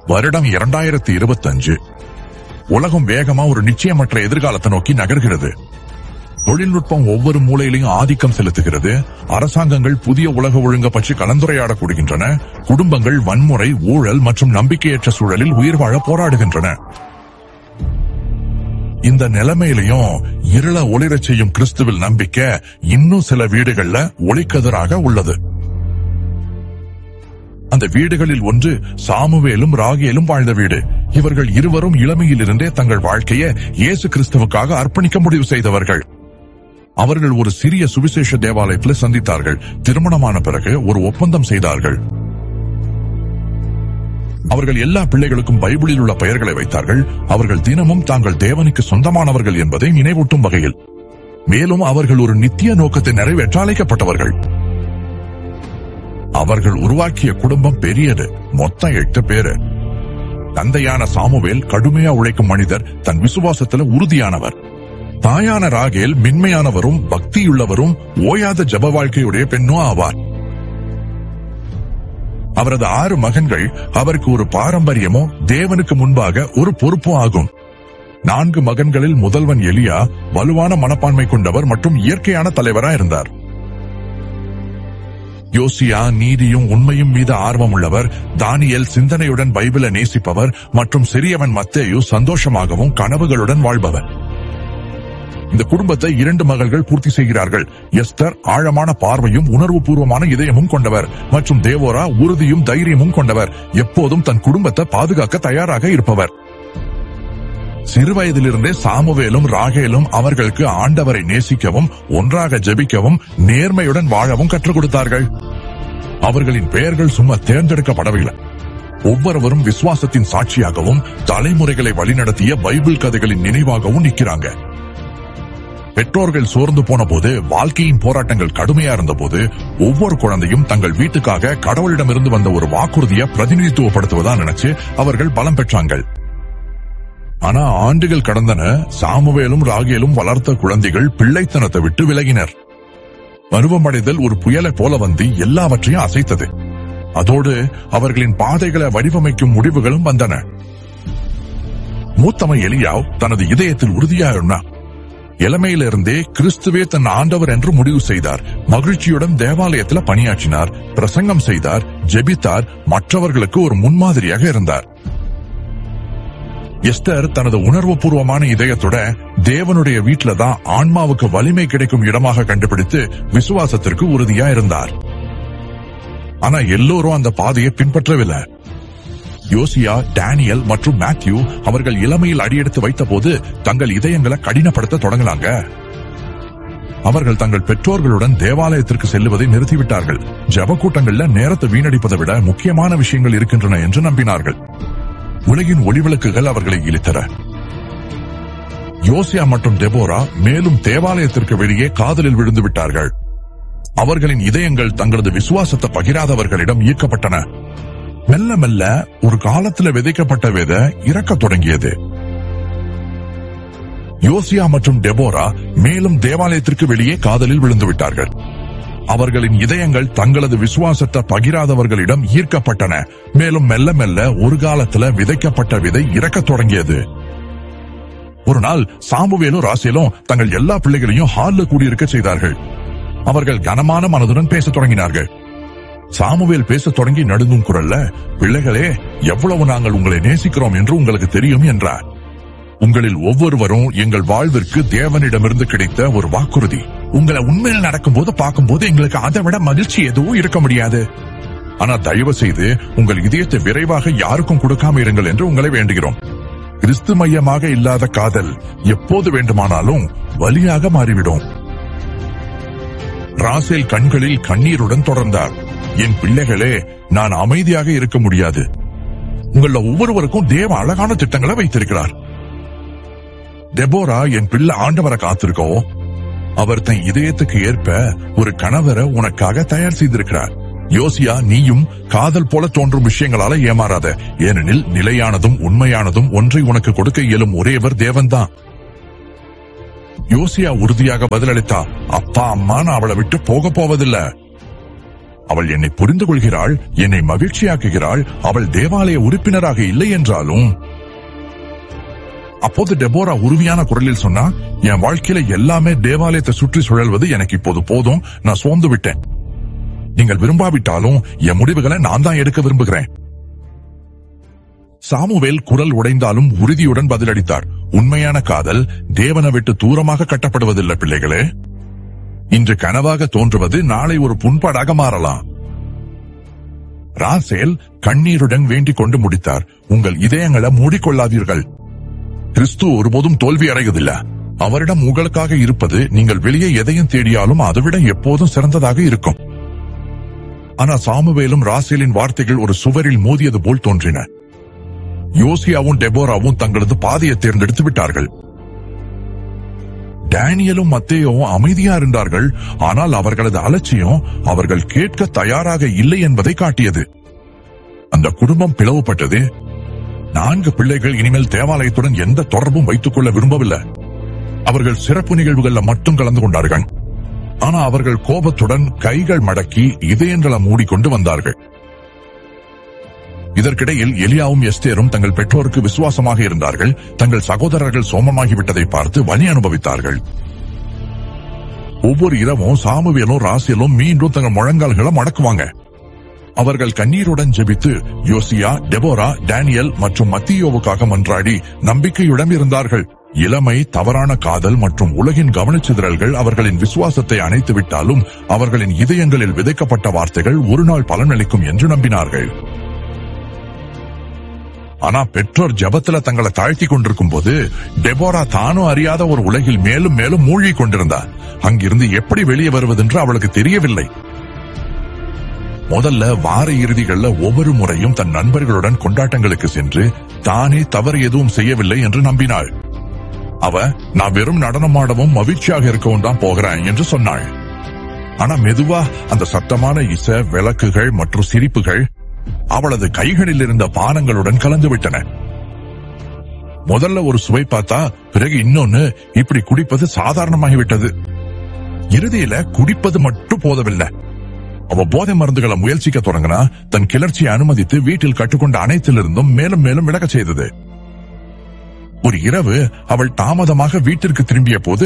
வருடம் இரண்டாயிரத்தி இருபத்தஞ்சு உலகம் வேகமா ஒரு நிச்சயமற்ற எதிர்காலத்தை நோக்கி நகர்கிறது தொழில்நுட்பம் ஒவ்வொரு மூலையிலையும் ஆதிக்கம் செலுத்துகிறது அரசாங்கங்கள் புதிய உலக ஒழுங்க பற்றி கலந்துரையாடக்கூடுகின்றன குடும்பங்கள் வன்முறை ஊழல் மற்றும் நம்பிக்கையற்ற சூழலில் உயிர் வாழ போராடுகின்றன இந்த நிலைமையிலையும் இருள ஒளிரச் செய்யும் கிறிஸ்துவில் நம்பிக்கை இன்னும் சில வீடுகள்ல ஒளிக்கதிராக உள்ளது அந்த வீடுகளில் ஒன்று சாமுவேலும் ராகேலும் வாழ்ந்த வீடு இவர்கள் இருவரும் இளமையிலிருந்தே தங்கள் வாழ்க்கையை இயேசு கிறிஸ்துவுக்காக அர்ப்பணிக்க முடிவு செய்தவர்கள் அவர்கள் ஒரு சிறிய சுவிசேஷ தேவாலயத்தில் சந்தித்தார்கள் திருமணமான பிறகு ஒரு ஒப்பந்தம் செய்தார்கள் அவர்கள் எல்லா பிள்ளைகளுக்கும் பைபிளில் உள்ள பெயர்களை வைத்தார்கள் அவர்கள் தினமும் தாங்கள் தேவனுக்கு சொந்தமானவர்கள் என்பதை நினைவூட்டும் வகையில் மேலும் அவர்கள் ஒரு நித்திய நோக்கத்தை நிறைவேற்ற அழைக்கப்பட்டவர்கள் அவர்கள் உருவாக்கிய குடும்பம் பெரியது மொத்தம் எட்டு பேரு தந்தையான சாமுவேல் கடுமையா உழைக்கும் மனிதர் தன் விசுவாசத்துல உறுதியானவர் தாயான ராகேல் மென்மையானவரும் பக்தியுள்ளவரும் ஓயாத ஜப வாழ்க்கையுடைய பெண்ணும் ஆவார் அவரது ஆறு மகன்கள் அவருக்கு ஒரு பாரம்பரியமோ தேவனுக்கு முன்பாக ஒரு பொறுப்பும் ஆகும் நான்கு மகன்களில் முதல்வன் எலியா வலுவான மனப்பான்மை கொண்டவர் மற்றும் இயற்கையான தலைவரா இருந்தார் யோசியா நீதியும் உண்மையும் மீது ஆர்வம் உள்ளவர் தானியல் சிந்தனையுடன் பைபிளை நேசிப்பவர் மற்றும் சிறியவன் மத்தேயு சந்தோஷமாகவும் கனவுகளுடன் வாழ்பவர் இந்த குடும்பத்தை இரண்டு மகள்கள் பூர்த்தி செய்கிறார்கள் எஸ்தர் ஆழமான பார்வையும் உணர்வுபூர்வமான இதயமும் கொண்டவர் மற்றும் தேவோரா உறுதியும் தைரியமும் கொண்டவர் எப்போதும் தன் குடும்பத்தை பாதுகாக்க தயாராக இருப்பவர் சிறுவயதிலிருந்தே சாமுவேலும் ராகேலும் அவர்களுக்கு ஆண்டவரை நேசிக்கவும் ஒன்றாக ஜெபிக்கவும் நேர்மையுடன் வாழவும் கற்றுக் கொடுத்தார்கள் அவர்களின் பெயர்கள் சும்மா தேர்ந்தெடுக்கப்படவில்லை ஒவ்வொருவரும் விசுவாசத்தின் சாட்சியாகவும் தலைமுறைகளை வழிநடத்திய பைபிள் கதைகளின் நினைவாகவும் நிற்கிறாங்க பெற்றோர்கள் சோர்ந்து போன போது வாழ்க்கையின் போராட்டங்கள் கடுமையா இருந்தபோது ஒவ்வொரு குழந்தையும் தங்கள் வீட்டுக்காக கடவுளிடமிருந்து வந்த ஒரு வாக்குறுதியை பிரதிநிதித்துவப்படுத்துவதா நினைச்சு அவர்கள் பலம் பெற்றாங்கள் ஆனா ஆண்டுகள் கடந்தன சாமுவேலும் ராகேலும் வளர்த்த குழந்தைகள் பிள்ளைத்தனத்தை விட்டு விலகினர் பருவமடைதல் ஒரு புயலை போல வந்து எல்லாவற்றையும் அசைத்தது அதோடு அவர்களின் பாதைகளை வடிவமைக்கும் முடிவுகளும் வந்தன மூத்தமை எலியாவ் தனது இதயத்தில் உறுதியா இருந்தார் இளமையிலிருந்தே கிறிஸ்துவே தன் ஆண்டவர் என்று முடிவு செய்தார் மகிழ்ச்சியுடன் தேவாலயத்துல பணியாற்றினார் பிரசங்கம் செய்தார் ஜெபித்தார் மற்றவர்களுக்கு ஒரு முன்மாதிரியாக இருந்தார் எஸ்தர் தனது உணர்வுபூர்வமான இதயத்தோட தேவனுடைய வீட்டுல தான் ஆன்மாவுக்கு வலிமை கிடைக்கும் இடமாக கண்டுபிடித்து விசுவாசத்திற்கு உறுதியா இருந்தார் ஆனா எல்லோரும் அந்த பாதையை பின்பற்றவில்லை யோசியா டேனியல் மற்றும் மேத்யூ அவர்கள் இளமையில் அடியெடுத்து வைத்த போது தங்கள் இதயங்களை கடினப்படுத்த தொடங்கினாங்க அவர்கள் தங்கள் பெற்றோர்களுடன் தேவாலயத்திற்கு செல்லுவதை நிறுத்திவிட்டார்கள் ஜப கூட்டங்கள்ல நேரத்தை வீணடிப்பதை விட முக்கியமான விஷயங்கள் இருக்கின்றன என்று நம்பினார்கள் உலகின் ஒளிவிளக்குகள் அவர்களை இழுத்தன யோசியா மற்றும் டெபோரா மேலும் தேவாலயத்திற்கு வெளியே காதலில் விழுந்து விட்டார்கள் அவர்களின் இதயங்கள் தங்களது விசுவாசத்தை பகிராதவர்களிடம் ஈர்க்கப்பட்டன மெல்ல மெல்ல ஒரு காலத்துல விதைக்கப்பட்ட வித இறக்கத் தொடங்கியது யோசியா மற்றும் டெபோரா மேலும் தேவாலயத்திற்கு வெளியே காதலில் விழுந்து விட்டார்கள் அவர்களின் இதயங்கள் தங்களது விசுவாசத்தை பகிராதவர்களிடம் ஈர்க்கப்பட்டன மேலும் மெல்ல மெல்ல ஒரு காலத்துல விதைக்கப்பட்ட விதை இறக்கத் தொடங்கியது ஒரு நாள் சாமுவேலும் ராசேலும் தங்கள் எல்லா பிள்ளைகளையும் ஹால்ல கூடியிருக்க செய்தார்கள் அவர்கள் கனமான மனதுடன் பேசத் தொடங்கினார்கள் சாமுவேல் பேசத் தொடங்கி நடுங்கும் குரல்ல பிள்ளைகளே எவ்வளவு நாங்கள் உங்களை நேசிக்கிறோம் என்று உங்களுக்கு தெரியும் என்றார் உங்களில் ஒவ்வொருவரும் எங்கள் வாழ்விற்கு தேவனிடமிருந்து கிடைத்த ஒரு வாக்குறுதி உங்களை உண்மையில் நடக்கும்போது பார்க்கும்போது எங்களுக்கு அதை விட மகிழ்ச்சி எதுவும் இருக்க முடியாது ஆனா தயவு செய்து உங்கள் இதயத்தை விரைவாக யாருக்கும் கொடுக்காம இருங்கள் என்று உங்களை வேண்டுகிறோம் கிறிஸ்து மையமாக இல்லாத காதல் எப்போது வேண்டுமானாலும் வலியாக மாறிவிடும் ராசேல் கண்களில் கண்ணீருடன் தொடர்ந்தார் என் பிள்ளைகளே நான் அமைதியாக இருக்க முடியாது உங்கள ஒவ்வொருவருக்கும் தேவ அழகான திட்டங்களை வைத்திருக்கிறார் டெபோரா என் பிள்ளை ஆண்டவரை காத்திருக்கோ அவர் தன் இதயத்துக்கு ஏற்ப ஒரு கணவரை உனக்காக தயார் செய்திருக்கிறார் யோசியா நீயும் காதல் போல தோன்றும் விஷயங்களால ஏமாறாத ஏனெனில் நிலையானதும் உண்மையானதும் ஒன்றை உனக்கு கொடுக்க இயலும் ஒரேவர் தேவன்தான் யோசியா உறுதியாக பதிலளித்தா அப்பா அம்மா நான் அவளை விட்டு போக போவதில்லை அவள் என்னை புரிந்து கொள்கிறாள் என்னை மகிழ்ச்சியாக்குகிறாள் அவள் தேவாலய உறுப்பினராக இல்லை என்றாலும் அப்போது டெபோரா உறுதியான குரலில் சொன்னா என் வாழ்க்கையில எல்லாமே தேவாலயத்தை சுற்றி சுழல்வது எனக்கு இப்போது போதும் நான் சோர்ந்து விட்டேன் நீங்கள் விரும்பாவிட்டாலும் என் முடிவுகளை நான் தான் எடுக்க விரும்புகிறேன் சாமுவேல் குரல் உடைந்தாலும் உறுதியுடன் பதிலளித்தார் உண்மையான காதல் தேவனை விட்டு தூரமாக கட்டப்படுவதில்லை பிள்ளைகளே இன்று கனவாக தோன்றுவது நாளை ஒரு புண்பாடாக மாறலாம் ராசேல் கண்ணீருடன் வேண்டிக் கொண்டு முடித்தார் உங்கள் இதயங்களை மூடிக்கொள்ளாதீர்கள் கிறிஸ்து ஒருபோதும் தோல்வி அடைவதில்ல அவரிடம் உங்களுக்காக இருப்பது நீங்கள் வெளியே எதையும் தேடியாலும் அதைவிட எப்போதும் சிறந்ததாக இருக்கும் ஆனா சாமுவேலும் ராசேலின் வார்த்தைகள் ஒரு சுவரில் மோதியது போல் தோன்றின யோசியாவும் டெபோராவும் தங்களது பாதையை தேர்ந்தெடுத்து விட்டார்கள் டேனியலும் மத்தேயும் அமைதியா இருந்தார்கள் ஆனால் அவர்களது அலட்சியம் அவர்கள் கேட்க தயாராக இல்லை என்பதை காட்டியது அந்த குடும்பம் பிளவுபட்டது நான்கு பிள்ளைகள் இனிமேல் தேவாலயத்துடன் எந்த தொடர்பும் வைத்துக் கொள்ள விரும்பவில்லை அவர்கள் சிறப்பு நிகழ்வுகள்ல மட்டும் கலந்து கொண்டார்கள் ஆனா அவர்கள் கோபத்துடன் கைகள் மடக்கி இதயங்களை மூடிக்கொண்டு வந்தார்கள் இதற்கிடையில் எலியாவும் எஸ்தேரும் தங்கள் பெற்றோருக்கு விசுவாசமாக இருந்தார்கள் தங்கள் சகோதரர்கள் சோமமாகிவிட்டதை பார்த்து வலி அனுபவித்தார்கள் ஒவ்வொரு இரவும் சாமுவேலும் ராசியலும் மீண்டும் தங்கள் முழங்கால்களை மடக்குவாங்க அவர்கள் கண்ணீருடன் ஜெபித்து யோசியா டெபோரா டேனியல் மற்றும் மத்தியோவுக்காக மன்றாடி நம்பிக்கையுடன் இருந்தார்கள் இளமை தவறான காதல் மற்றும் உலகின் கவனச்சிதறல்கள் அவர்களின் விசுவாசத்தை அணைத்து விட்டாலும் அவர்களின் இதயங்களில் விதைக்கப்பட்ட வார்த்தைகள் ஒரு நாள் பலனளிக்கும் என்று நம்பினார்கள் ஆனா பெற்றோர் ஜபத்துல தங்களை தாழ்த்தி கொண்டிருக்கும் போது டெபோரா தானும் அறியாத ஒரு உலகில் மேலும் மேலும் மூழ்கி கொண்டிருந்தார் அங்கிருந்து எப்படி வெளியே வருவதென்று அவளுக்கு தெரியவில்லை முதல்ல வார இறுதிகள்ல ஒவ்வொரு முறையும் தன் நண்பர்களுடன் கொண்டாட்டங்களுக்கு சென்று தானே தவறு எதுவும் செய்யவில்லை என்று நம்பினாள் அவ நான் வெறும் நடனமாடவும் மகிழ்ச்சியாக இருக்கவும் தான் போகிறேன் என்று சொன்னாள் ஆனா மெதுவா அந்த சத்தமான இசை விளக்குகள் மற்றும் சிரிப்புகள் அவளது கைகளில் இருந்த பானங்களுடன் கலந்து விட்டன முதல்ல ஒரு சுவை பார்த்தா பிறகு இன்னொன்னு இப்படி குடிப்பது சாதாரணமாகிவிட்டது இறுதியில குடிப்பது மட்டும் போதவில்லை அவ போதை மருந்துகளை முயற்சிக்க தொடங்கினா தன் கிளர்ச்சியை அனுமதித்து வீட்டில் கட்டுக்கொண்ட அனைத்திலிருந்தும் மேலும் மேலும் விலகச் செய்தது ஒரு இரவு அவள் தாமதமாக வீட்டிற்கு திரும்பிய போது